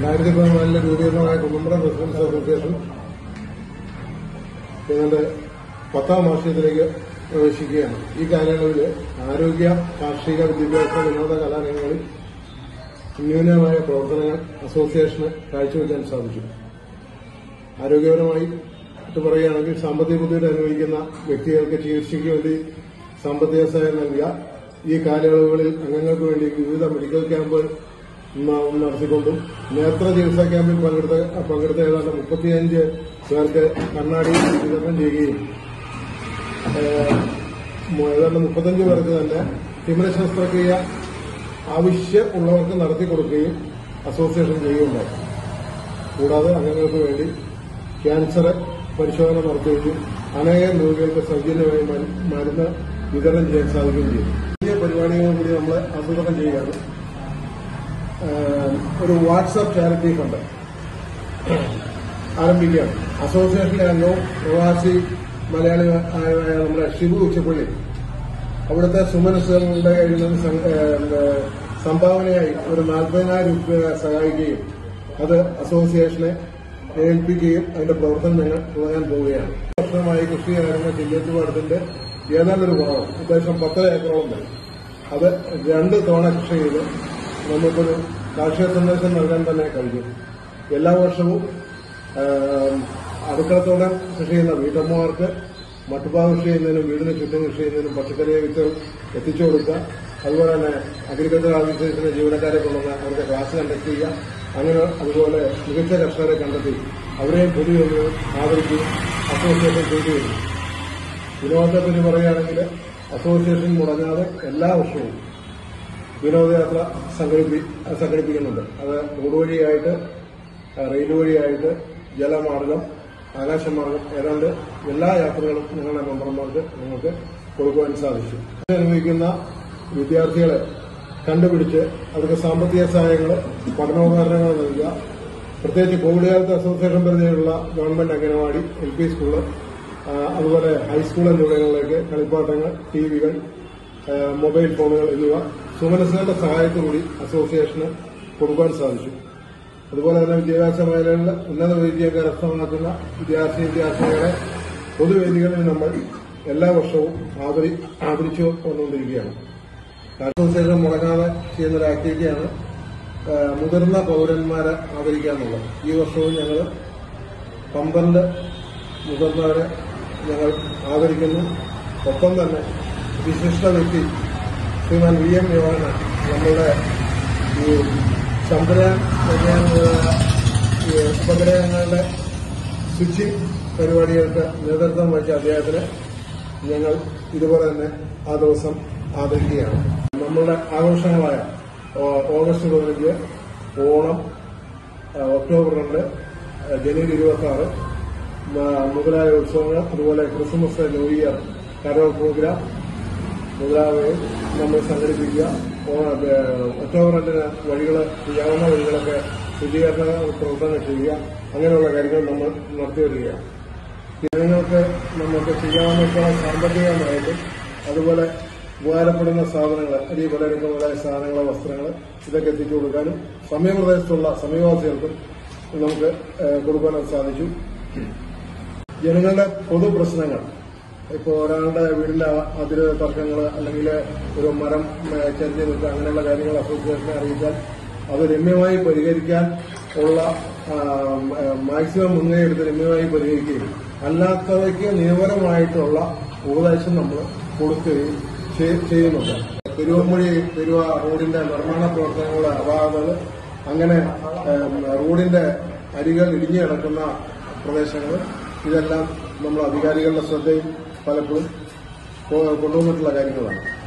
രണ്ടായിരത്തി പതിനാലിലെ രൂപീകരണമായ കുമ്മമ്പട residence association ഞങ്ങളുടെ പത്താം വാർഷികത്തിലേക്ക് പ്രവേശിക്കുകയാണ് ഈ കാലയളവിൽ ആരോഗ്യ കാർഷിക വിദ്യാഭ്യാസ വിനോദ കലാരംഗങ്ങളിൽ ന്യൂനമായ പ്രവർത്തനങ്ങൾ അസോസിയേഷന് കാഴ്ചവെക്കാൻ സാധിച്ചു ആരോഗ്യപരമായി ഇത് പറയുകയാണെങ്കിൽ സാമ്പത്തിക ബുദ്ധിമുട്ട് അനുഭവിക്കുന്ന വ്യക്തികൾക്ക് ചികിത്സയ്ക്ക് വേണ്ടി സാമ്പത്തിക സഹായം നൽകുക ഈ കാലയളവുകളിൽ അംഗങ്ങൾക്ക് വേണ്ടി വിവിധ മെഡിക്കൽ ക്യാമ്പുകൾ ന- നടത്തിക്കൊണ്ടും നേത്ര ചികിത്സാ ക്യാമ്പിൽ പങ്കെടുത്ത പങ്കെടുത്ത ഏതാണ്ട് മുപ്പത്തിയഞ്ച് പേർക്ക് കണ്ണാടി വിതരണം ചെയ്യുകയും ഏഹ്, മു- ഏതാണ്ട് മുപ്പത്തഞ്ച് പേർക്ക് തന്നെ തിമിര ശസ്ത്രക്രിയ ആവശ്യമുള്ളവർക്ക് നടത്തി കൊടുക്കുകയും അസോസിയേഷൻ ചെയ്യുകയുണ്ടായി കൂടാതെ അംഗങ്ങൾക്ക് വേണ്ടി ക്യാൻസർ പരിശോധന നടത്തുകയും അനേകം രോഗികൾക്ക് സൗജന്യമായി മരു- മരുന്ന് വിതരണം ചെയ്യാൻ സാധിക്കുകയും ചെയ്യും പുതിയ പരിപാടികളും കൂടി നമ്മൾ ആസൂത്രണം ചെയ്യുകയാണ് ഏഹ്, ഒരു വാട്സാപ്പ് ചാരിറ്റി ഫണ്ട് ആരംഭിക്കുകയാണ് അസോസിയേഷന്റെ അംഗവും പ്രവാസി മലയാളി ആയ നമ്മുടെ ഷിബു ഉച്ചപ്പള്ളി അവിടുത്തെ സുമനസ്സുകളുടെ കയ്യിൽ നിന്ന് സം- ഏഹ് സംഭാവനയായി ഒരു നാൽപ്പതിനായിരം രൂപ സഹായിക്കുകയും അത് അസോസിയേഷനെ ഏൽപ്പിക്കുകയും അതിന്റെ പ്രവർത്തനം ഞങ്ങൾ തുടങ്ങാൻ പോവുകയാണ് വർഷമായി കൃഷി ആയിരുന്ന ചില്ലേറ്റുപാടത്തിന്റെ ഏതാണ്ടൊരു കുറവ് ഉദ്ദേശം പത്തര ഏക്കറോളം വരും അത് രണ്ട് തവണ കൃഷി ചെയ്ത് നമുക്കൊരു കാർഷിക സന്ദേശം നൽകാൻ തന്നെ കഴിഞ്ഞു എല്ലാ വർഷവും ആം, അടുക്കളത്തോടം കൃഷി ചെയ്യുന്ന വീട്ടമ്മമാർക്ക് മട്ടുപ്പാവ് കൃഷി ചെയ്യുന്നതിനും വീടിന് ചുറ്റും കൃഷി ചെയ്യുന്നതിനും പച്ചക്കറി വിത്ത് എത്തിച്ചു കൊടുക്കുക അതുപോലെ തന്നെ അഗ്രികൾച്ചർ ഓർഗനൈസേഷന്റെ ജീവനക്കാരെ കൊണ്ടുവന്ന് അവരുടെ ക്ലാസ് കണ്ടക്ട് ചെയ്യുക അങ്ങനെ അതുപോലെ മികച്ച കർഷകരെ കണ്ടെത്തി അവരെയും പുതിയ ആദരിക്കുകയും അസോസിയേഷൻ ചെയ്യുകയും വിനോദത്തെപ്പറ്റി പറയുകയാണെങ്കിൽ അസോസിയേഷൻ മുടങ്ങാതെ എല്ലാ വർഷവും വിനോദയാത്ര സംഘടിപ്പി സംഘടിപ്പിക്കുന്നുണ്ട് അത് റോഡ് വഴിയായിട്ട് റെയിൽ വഴിയായിട്ട് ജലമാർഗം ആകാശമാർഗം ഏതാണ്ട് എല്ലാ യാത്രകളും ഞങ്ങളുടെ മെമ്പർമാർക്ക് നിങ്ങൾക്ക് കൊടുക്കുവാൻ സാധിച്ചു അനുഭവിക്കുന്ന വിദ്യാർത്ഥികളെ കണ്ടുപിടിച്ച് അവർക്ക് സാമ്പത്തിക സഹായങ്ങൾ പഠനോപകരണങ്ങൾ നൽകുക പ്രത്യേകിച്ച് കോവിഡ് കാലത്ത് അസോസിയേഷൻ പരിധിയിലുള്ള government anganwadi L P school ആ, അതുപോലെ ഹൈസ്കൂൾ എന്നിവിടങ്ങളിലേക്ക് കളിപ്പാട്ടങ്ങൾ ടി വികൾ മൊബൈൽ ഫോണുകൾ എന്നിവ സുമനസ്സുകളുടെ സഹായത്തോടുകൂടി അസോസിയേഷന് കൊടുക്കാൻ സാധിച്ചു അതുപോലെ തന്നെ വിദ്യാഭ്യാസ മേഖലകളിൽ ഉന്നത വിദ്യ കരസ്ഥമാക്കുന്ന വിദ്യാർത്ഥി വിദ്യാർത്ഥികളെ പൊതുവേദികളിൽ നമ്മൾ എല്ലാ വർഷവും ആദരി ആദരിച്ചു വന്നുകൊണ്ടിരിക്കുകയാണ് അസോസിയേഷൻ മുടങ്ങാതെ ചെയ്യുന്ന ഒരു ആക്ടിവിറ്റിയാണ് ആ, മുതിർന്ന പൗരന്മാരെ ആദരിക്കുക എന്നുള്ളത് ഈ വർഷവും ഞങ്ങൾ പന്ത്രണ്ട് മുതിർന്നവരെ ഞങ്ങൾ ആദരിക്കുന്നു ഒപ്പം തന്നെ വിശിഷ്ട വ്യക്തി ശ്രീമാൻ വി എം യോഹന നമ്മളുടെ ഈ ചന്ദ്രയാൻ വിജ്ഞാന ഈ ഉപഗ്രഹങ്ങളുടെ സ്വിച്ചിങ് പരിപാടികൾക്ക് നേതൃത്വം വഹിച്ച അദ്ദേഹത്തിന് ഞങ്ങൾ ഇതുപോലെ തന്നെ ആ ദിവസം ആദരിക്കുകയാണ് നമ്മളുടെ ആഘോഷങ്ങളായ ഓ- ഓഗസ്റ്റ് പതിനഞ്ച് ഓണം ആ, ഒക്ടോബർ രണ്ട് ആ, ജനുവരി ഇരുപത്തി ആറ് മുതലായ ഉത്സവങ്ങൾ അതുപോലെ Christmas new year carol programme മുതലായവയും നമ്മൾ സംഘടിപ്പിക്കുക ഓ- ഏ, ഒക്ടോബർ രണ്ടിന് വഴികൾ ചെയ്യാവുന്ന വഴികളൊക്കെ ശുചീകരണ പ്രവർത്തനങ്ങൾ ചെയ്യുക അങ്ങനെയുള്ള കാര്യങ്ങൾ നമ്മൾ നടത്തി വരികയാണ് ജനങ്ങൾക്ക് നമുക്ക് ചെയ്യാവുന്ന സാമ്പത്തികമായിട്ടും അതുപോലെ ഉപകാരപ്പെടുന്ന സാധനങ്ങൾ അരി പലചരക്ക് മുതലായ സാധനങ്ങൾ വസ്ത്രങ്ങൾ ഇതൊക്കെ എത്തിച്ചു കൊടുക്കാനും സമീപപ്രദേശത്തുള്ള സമീപവാസികൾക്കും നമുക്ക് ഏഹ്, കൊടുക്കാനും സാധിച്ചു ജനങ്ങളുടെ പൊതു പ്രശ്നങ്ങൾ ഇപ്പോൾ ഒരാളുടെ വീടിന്റെ അതിര് തർക്കങ്ങൾ അല്ലെങ്കിൽ ഒരു മരം ഏഹ്, ചെരിഞ്ഞ് നിൽക്കുക അങ്ങനെയുള്ള കാര്യങ്ങൾ അസോസിയേഷനെ അറിയിച്ചാൽ അത് രമ്യമായി പരിഹരിക്കാൻ ഉള്ള ആ, ഏഹ്, മാക്സിമം മുൻകൈ എടുത്ത് രമ്യമായി പരിഹരിക്കുകയും അല്ലാത്തവയ്ക്ക് നിയമപരമായിട്ടുള്ള ഉപദേശം നമ്മൾ കൊടുക്കുകയും ചെയ്- ചെയ്യുന്നുണ്ട് പെരുവമൊഴി പെരുവ റോഡിന്റെ നിർമ്മാണ പ്രവർത്തനങ്ങളുടെ അപാകതകൾ അങ്ങനെ ഏം, റോഡിന്റെ അരികൾ ഇടിഞ്ഞു കിടക്കുന്ന പ്രദേശങ്ങൾ ഇതെല്ലാം നമ്മൾ അധികാരികളുടെ ശ്രദ്ധയിൽ പലപ്പോഴും കൊ- കൊണ്ടുവന്നിട്ടുള്ള കാര്യങ്ങളാണ്